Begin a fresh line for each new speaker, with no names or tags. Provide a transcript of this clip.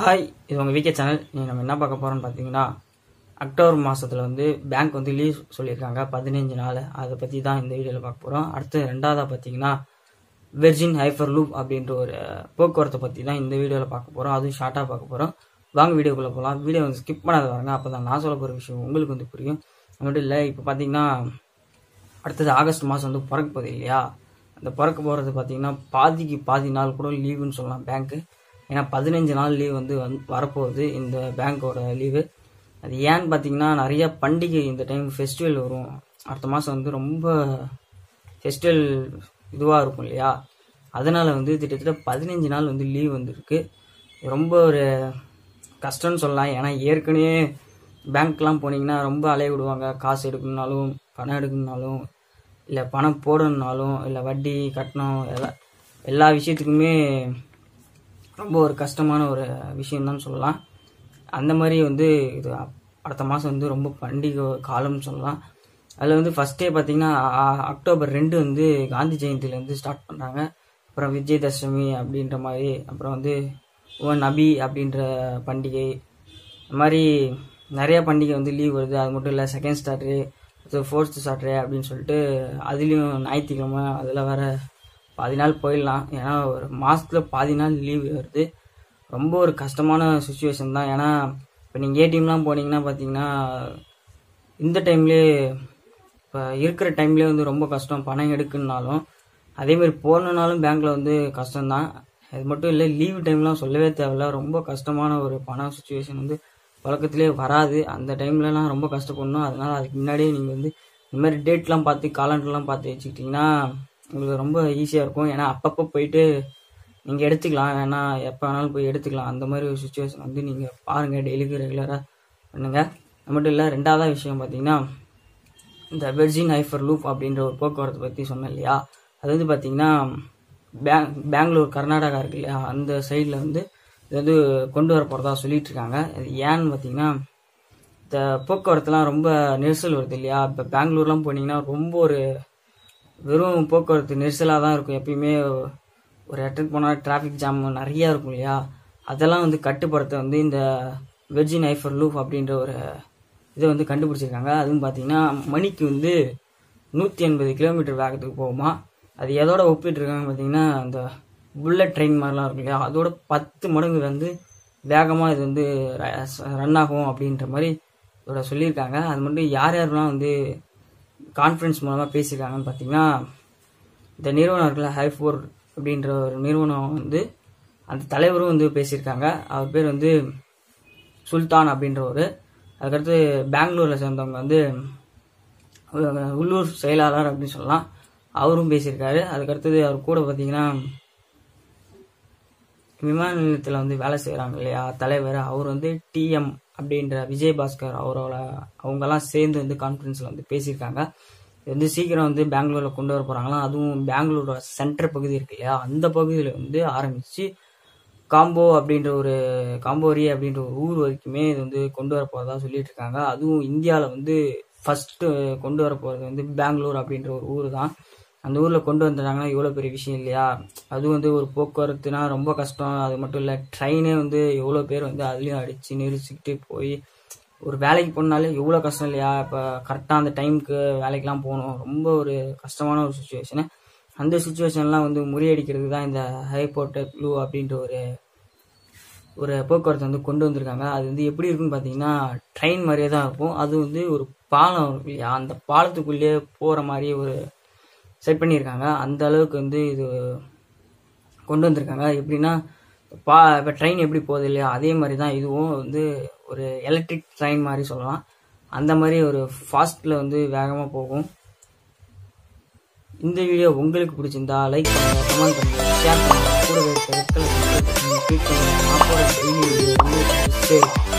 Hi இது உங்கள் வீக்கே channel நீங்கள் நம்ம என்ன பார்க்க போகிறோம்னு பார்த்தீங்கன்னா அக்டோபர் மாதத்தில் வந்து பேங்க் வந்து லீவ் சொல்லியிருக்காங்க பதினஞ்சு நாள் அதை பற்றி தான் இந்த வீடியோவில் பார்க்க போகிறோம் அடுத்து ரெண்டாவதாக பார்த்தீங்கன்னா வெர்ஜின் ஹைஃபர் லூப் அப்படின்ற ஒரு போக்குவரத்தை பற்றி தான் இந்த வீடியோவில் பார்க்க போகிறோம் அதுவும் ஷார்ட்டாக பார்க்க போகிறோம் வாங்க வீடியோக்குள்ளே போகலாம் வீடியோ வந்து ஸ்கிப் பண்ணாத வாங்க அப்போ தான் நான் சொல்ல போகிற விஷயம் உங்களுக்கு வந்து புரியும் அது மட்டும் இல்லை இப்போ பார்த்தீங்கன்னா அடுத்தது ஆகஸ்ட் மாதம் வந்து பிறக்க போகுது இல்லையா அந்த பிறக்க போகிறது பார்த்தீங்கன்னா பாதிக்கு பாதி நாள் கூட லீவுன்னு சொல்லலாம் பேங்க்கு ஏன்னா பதினஞ்சு நாள் லீவ் வந்து வந்து வரப்போகுது இந்த பேங்க்கோட லீவு அது ஏன்னு பார்த்தீங்கன்னா நிறைய பண்டிகை இந்த டைம் ஃபெஸ்டிவல் வரும் அடுத்த மாதம் வந்து ரொம்ப ஃபெஸ்டிவல் இதுவாக இருக்கும் இல்லையா அதனால் வந்து கிட்டத்தட்ட பதினஞ்சு நாள் வந்து லீவ் வந்துருக்கு ரொம்ப ஒரு கஷ்டம்னு சொல்லலாம் ஏன்னா ஏற்கனவே பேங்க்லாம் போனீங்கன்னா ரொம்ப அலைய விடுவாங்க காசு எடுக்கணுனாலும் பணம் எடுக்கணுனாலும் இல்லை பணம் போடணுனாலும் இல்லை வட்டி கட்டணம் எல்லா எல்லா விஷயத்துக்குமே ரொம்ப ஒரு கஷ்டமான ஒரு விஷயம்தான் சொல்லலாம் அந்த மாதிரி வந்து இது அ- அடுத்த மாதம் வந்து ரொம்ப பண்டிகை காலம்னு சொல்லலாம் அதில் வந்து ஃபஸ்ட்டே பார்த்தீங்கன்னா அ- அக்டோபர் ரெண்டு வந்து காந்தி ஜெயந்தியிலேருந்து ஸ்டார்ட் பண்ணுறாங்க அப்புறம் விஜயதசமி அப்படின்ற மாதிரி அப்புறம் வந்து ஓ நபி அப்படின்ற பண்டிகை இந்த மாதிரி நிறைய பண்டிகை வந்து லீவ் வருது அது மட்டும் இல்லை செகண்ட் சாட்டர்டே ஃபோர்த் சாட்டர்டே அப்படின்னு சொல்லிட்டு அதுலேயும் ஞாயிற்றுக்கிழமை அதில் வேற பாதி நாள் போயிடலாம் ஏன்னா ஒரு மாதத்தில் பாதி நாள் லீவ் வருது ரொம்ப ஒரு கஷ்டமான சுச்சுவேஷன் தான் ஏன்னா இப்போ நீங்கள் ஏடிஎம்லாம் போனீங்கன்னா பார்த்தீங்கன்னா இந்த டைம்லேயே இப்போ இருக்கிற டைம்லேயே வந்து ரொம்ப கஷ்டம் பணம் எடுக்குன்னாலும் அதேமாதிரி போகணுன்னாலும் பேங்க்கில் வந்து கஷ்டம்தான் அது மட்டும் இல்லை லீவ் டைம்லாம் சொல்லவே தேவையில்ல ரொம்ப கஷ்டமான ஒரு பண சுச்சுவேஷன் வந்து பழக்கத்திலே வராது அந்த டைம்லலாம் ரொம்ப கஷ்டப்படணும் அதனால் அதுக்கு முன்னாடியே நீங்கள் வந்து இந்த மாதிரி டேட்லாம் பார்த்து காலண்டர்லாம் பார்த்து வச்சுக்கிட்டிங்கன்னா உங்களுக்கு ரொம்ப ஈஸியாக இருக்கும் ஏன்னா அப்பப்போ போயிட்டு நீங்கள் எடுத்துக்கலாம் வேணா எப்போ வேணாலும் போய் எடுத்துக்கலாம் அந்த மாதிரி ஒரு சுச்சுவேஷன் வந்து நீங்கள் பாருங்கள் டெய்லிக்கு ரெகுலராக பண்ணுங்கள் அது மட்டும் இல்லை ரெண்டாவது விஷயம் பார்த்தீங்கன்னா இந்த வெர்ஜின் ஹைஃபர் லூப் அப்படின்ற ஒரு போக்குவரத்தை பற்றி சொன்னேன் இல்லையா அது வந்து பார்த்தீங்கன்னா பேங் பெங்களூர் கர்நாடகா இருக்கு இல்லையா அந்த சைடில் வந்து இது வந்து கொண்டு வர போகிறதா சொல்லிட்டு இருக்காங்க அது ஏன்னு பார்த்தீங்கன்னா இந்த போக்குவரத்துலாம் ரொம்ப நெரிசல் வருது இல்லையா இப்போ பெங்களூர்லாம் போனீங்கன்னா ரொம்ப ஒரு வெறும் போக்குவரத்து நெரிசலாக தான் இருக்கும் எப்பயுமே ஒரு இடத்துக்கு போனால் டிராஃபிக் ஜாம் நிறையா இருக்கும் இல்லையா அதெல்லாம் வந்து கட்டுப்படுத்த வந்து இந்த வெர்ஜின் ஐஃபர் லூப் அப்படின்ற ஒரு இதை வந்து கண்டுபிடிச்சிருக்காங்க அதுவும் பார்த்தீங்கன்னா மணிக்கு வந்து நூற்றி எண்பது கிலோமீட்டர் வேகத்துக்கு போகுமா அது எதோட ஒப்பிட்டுருக்காங்க பார்த்தீங்கன்னா அந்த புல்லட் ட்ரெயின் மாதிரிலாம் இருக்கும் இல்லையா அதோட பத்து மடங்கு வந்து வேகமாக இது வந்து ரன் ஆகும் அப்படின்ற மாதிரி இதோட சொல்லியிருக்காங்க அது மட்டும் யார் யாரெல்லாம் வந்து கான்ஃபரன்ஸ் மூலமாக பேசியிருக்காங்கன்னு பார்த்தீங்கன்னா இந்த நிறுவனம் இருக்குல்ல ஹைஃபோர் அப்படின்ற ஒரு நிறுவனம் வந்து அந்த தலைவரும் வந்து பேசியிருக்காங்க அவர் பேர் வந்து சுல்தான் அப்படின்றவர் அதுக்கடுத்து பெங்களூரில் சேர்ந்தவங்க வந்து அஹ், உள்ளூர் செயலாளர் அப்படின்னு சொல்லலாம் அவரும் பேசியிருக்காரு அதுக்கடுத்தது அவர் கூட பார்த்தீங்கன்னா விமான நிலையத்தில் வந்து வேலை செய்கிறாங்க இல்லையா தலைவர் அவர் வந்து டிஎம் அப்படின்ற விஜயபாஸ்கர் அவரோட அவங்கெல்லாம் சேர்ந்து வந்து கான்ஃபரன்ஸில் வந்து பேசியிருக்காங்க இது வந்து சீக்கிரம் வந்து பெங்களூரில் கொண்டு வர போகிறாங்களாம் அதுவும் பெங்களூரோட சென்டர் பகுதி இருக்கு இல்லையா அந்த பகுதியில் வந்து ஆரம்பித்து காம்போ அப்படின்ற ஒரு காம்போரி அப்படின்ற ஒரு ஊர் வரைக்குமே இது வந்து கொண்டு வர போகிறதா சொல்லிட்டு இருக்காங்க அதுவும் இந்தியாவில் வந்து ஃபஸ்ட்டு கொண்டு வர போகிறது வந்து பெங்களூர் அப்படின்ற ஒரு ஊர் தான் அந்த ஊரில் கொண்டு வந்துட்டாங்கன்னா எவ்வளோ பெரிய விஷயம் இல்லையா அது வந்து ஒரு போக்குவரத்துனா ரொம்ப கஷ்டம் அது மட்டும் இல்லை ட்ரெயினே வந்து எவ்வளோ பேர் வந்து அதுலேயும் அடித்து நெரிச்சிக்கிட்டு போய் ஒரு வேலைக்கு போனாலே எவ்வளோ கஷ்டம் இல்லையா இப்போ கரெக்டாக அந்த டைமுக்கு வேலைக்கெலாம் போகணும் ரொம்ப ஒரு கஷ்டமான ஒரு சுச்சுவேஷனு அந்த சுச்சுவேஷன்லாம் வந்து முறியடிக்கிறதுக்கு தான் இந்த ஹைபோர்ட் ப்ளூ அப்படின்ற ஒரு ஒரு போக்குவரத்து வந்து கொண்டு வந்திருக்காங்க அது வந்து எப்படி இருக்குன்னு பார்த்தீங்கன்னா ட்ரெயின் மாதிரியே தான் இருக்கும் அது வந்து ஒரு பாலம் இருக்கு இல்லையா அந்த பாலத்துக்குள்ளேயே போகிற மாதிரியே ஒரு செட் பண்ணியிருக்காங்க அந்த அளவுக்கு வந்து இது கொண்டு வந்திருக்காங்க எப்படின்னா பா இப்போ ட்ரெயின் எப்படி போகுது இல்லையா அதே மாதிரி தான் இதுவும் வந்து ஒரு எலக்ட்ரிக் ட்ரெயின் மாதிரி சொல்லலாம் அந்த மாதிரி ஒரு ஃபாஸ்ட்டில் வந்து வேகமாக போகும் இந்த வீடியோ உங்களுக்கு பிடிச்சிருந்தா லைக் பண்ணுங்க கமெண்ட் பண்ணுங்க ஷேர் பண்ணுங்க கூட இருக்க ரெட் கலர் சப்ஸ்கிரைப் பண்ணி click பண்ணுங்க. நான் போடுற daily video உங்களுக்கு சேரும்